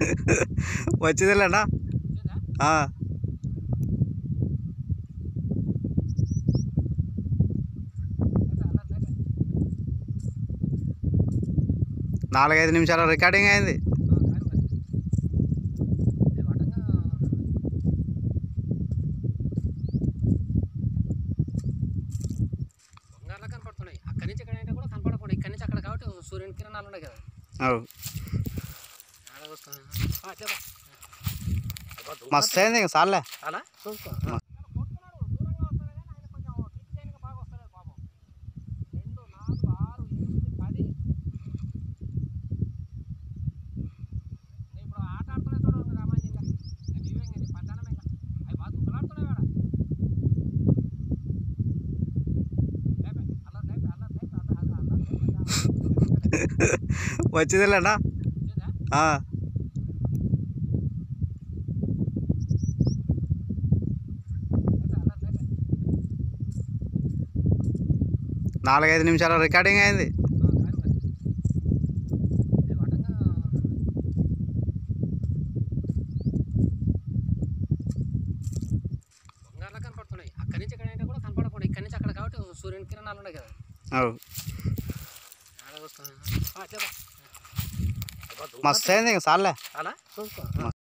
వచ్చిందిలేనా ఆ. నాలుగైదు నిమిషాల రికార్డింగ్ అయింది బంగారులా కనపడుతున్నాయి అక్కడి నుంచి ఎక్కడ కూడా కనపడకుండా ఇక్కడి నుంచి అక్కడ కాబట్టి సూర్యుని కిరణాలు ఉన్నాయి కదా అవు. ఆడ చూస్తున్నా. ఆ, చెప్పు. అబ్బా, దూరం మస్తు అయింది ఇంక సార్లే అలా చూసుకో వచ్చిందిలేనా ఆ. నాలుగైదు నిమిషాల రికార్డింగ్ అయింది బంగారులా కనపడుతున్నాయి అక్కడి నుంచి ఎక్కడ కూడా కనపడకుండా ఇక్కడి నుంచి అక్కడ కాబట్టి సూర్యుని కిరణాలు ఉన్నాయి కదా అవు. ఆడ చూస్తున్నా. ఆ, చెప్పు. అబ్బా, దూరం మస్తు అయింది ఇంక సార్లే అలా చూసుకో